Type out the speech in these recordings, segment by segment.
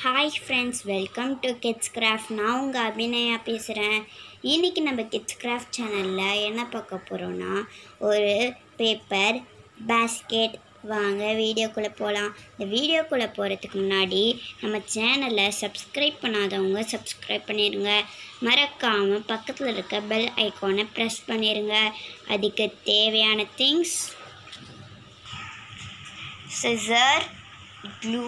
hi friends welcome to kids craft நான் உங்கள் அபிநயா பேசுகிறேன் இன்றைக்கி நம்ம கிட்ஸ் கிராஃப்ட் சேனலில் என்ன பார்க்க போகிறோன்னா ஒரு பேப்பர் பேஸ்கெட் வாங்க வீடியோக்குள்ளே போகலாம் இந்த வீடியோக்குள்ளே போகிறதுக்கு முன்னாடி நம்ம சேனலை சப்ஸ்கிரைப் பண்ணாதவங்க சப்ஸ்கிரைப் பண்ணிடுங்க மறக்காமல் பக்கத்தில் இருக்க பெல் ஐக்கானை ப்ரெஸ் பண்ணிடுங்க அதுக்கு தேவையான things scissor glue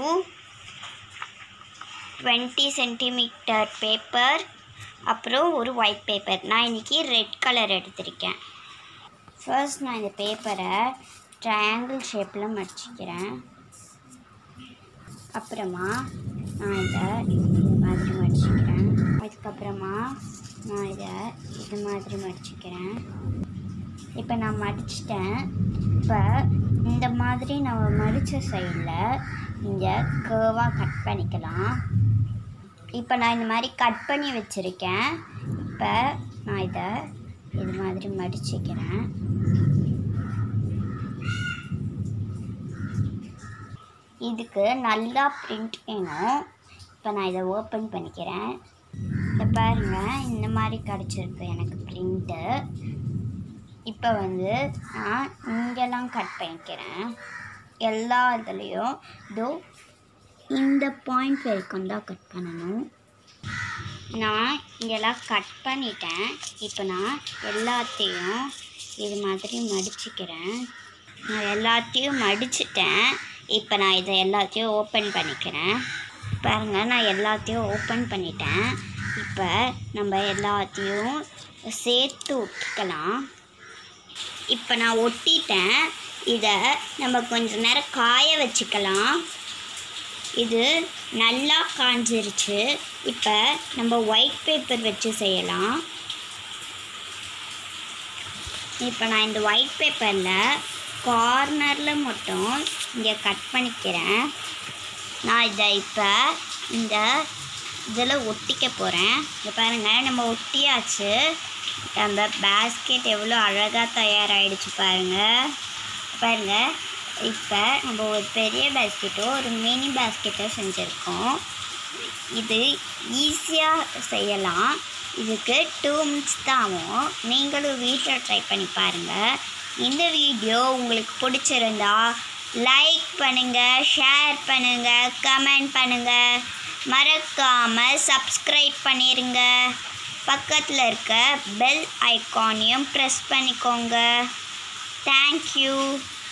twenty centimetre paper அப்புறம் ஒரு ஒயிட் பேப்பர் நான் இன்றைக்கி ரெட் கலர் எடுத்திருக்கேன் ஃபர்ஸ்ட் நான் இந்த பேப்பரை ட்ரையாங்கிள் ஷேப்பில் மடிச்சிக்கிறேன் அப்புறமா நான் இதை இது மாதிரி மடிச்சிக்கிறேன் அதுக்கப்புறமா நான் இதை இது மாதிரி மடிச்சிக்கிறேன் இப்போ நான் மடிச்சிட்டேன் இப்போ இந்த மாதிரி நம்ம மடித்த சைடில் இங்கே கேர்வாக கட் பண்ணிக்கலாம் இப்போ நான் இந்த மாதிரி கட் பண்ணி வச்சுருக்கேன் இப்போ நான் இதை இது மாதிரி மடிச்சுக்கிறேன் இதுக்கு நல்லா பிரிண்ட் வேணும் இப்போ நான் இதை ஓப்பன் பண்ணிக்கிறேன் இதை பாருங்கள் இந்த மாதிரி கிடச்சிருக்கு எனக்கு பிரிண்ட்டு இப்போ வந்து நான் இங்கெல்லாம் கட் பண்ணிக்கிறேன் எல்லா இதுலேயும் இதோ இந்த பாயிண்ட் வரைக்கும் தான் கட் பண்ணணும் நான் இங்கெல்லாம் கட் பண்ணிட்டேன் இப்போ நான் எல்லாத்தையும் இது மாதிரி மடிச்சுக்கிறேன் நான் எல்லாத்தையும் மடிச்சிட்டேன் இப்போ நான் இதை எல்லாத்தையும் ஓப்பன் பண்ணிக்கிறேன் பாருங்கள் நான் எல்லாத்தையும் ஓப்பன் பண்ணிட்டேன் இப்போ நம்ம எல்லாத்தையும் சேர்த்து ஒட்டிக்கலாம் இப்போ நான் ஒட்டிட்டேன் இதை நம்ம கொஞ்ச நேரம் காய வச்சுக்கலாம் இது நல்லா காஞ்சிருச்சு இப்போ நம்ம ஒயிட் பேப்பர் வச்சு செய்யலாம் இப்போ நான் இந்த ஒயிட் பேப்பரில் கார்னரில் மட்டும் இங்கே கட் பண்ணிக்கிறேன் நான் இதை இப்போ இந்த இதில் ஒட்டிக்க போகிறேன் இங்கே பாருங்கள் நம்ம ஒட்டியாச்சு நம்ம பேஸ்கெட் எவ்வளோ அழகாக தயாராகிடுச்சு பாருங்கள் பாருங்கள் இப்போ நம்ம ஒரு பெரிய பேஸ்கெட்டோ ஒரு மினி பேஸ்கெட்டோ செஞ்சுருக்கோம் இது ஈஸியாக செய்யலாம் இதுக்கு டூ மினிட்ஸ் தான் ஆகும் நீங்களும் வீட்டில் ட்ரை பண்ணி பாருங்கள் இந்த வீடியோ உங்களுக்கு பிடிச்சிருந்தா லைக் பண்ணுங்கள் ஷேர் பண்ணுங்கள் கமெண்ட் பண்ணுங்கள் மறக்காமல் சப்ஸ்கிரைப் பண்ணிடுங்க பக்கத்தில் இருக்க பெல் ஐக்கானையும் ப்ரெஸ் பண்ணிக்கோங்க தேங்க்யூ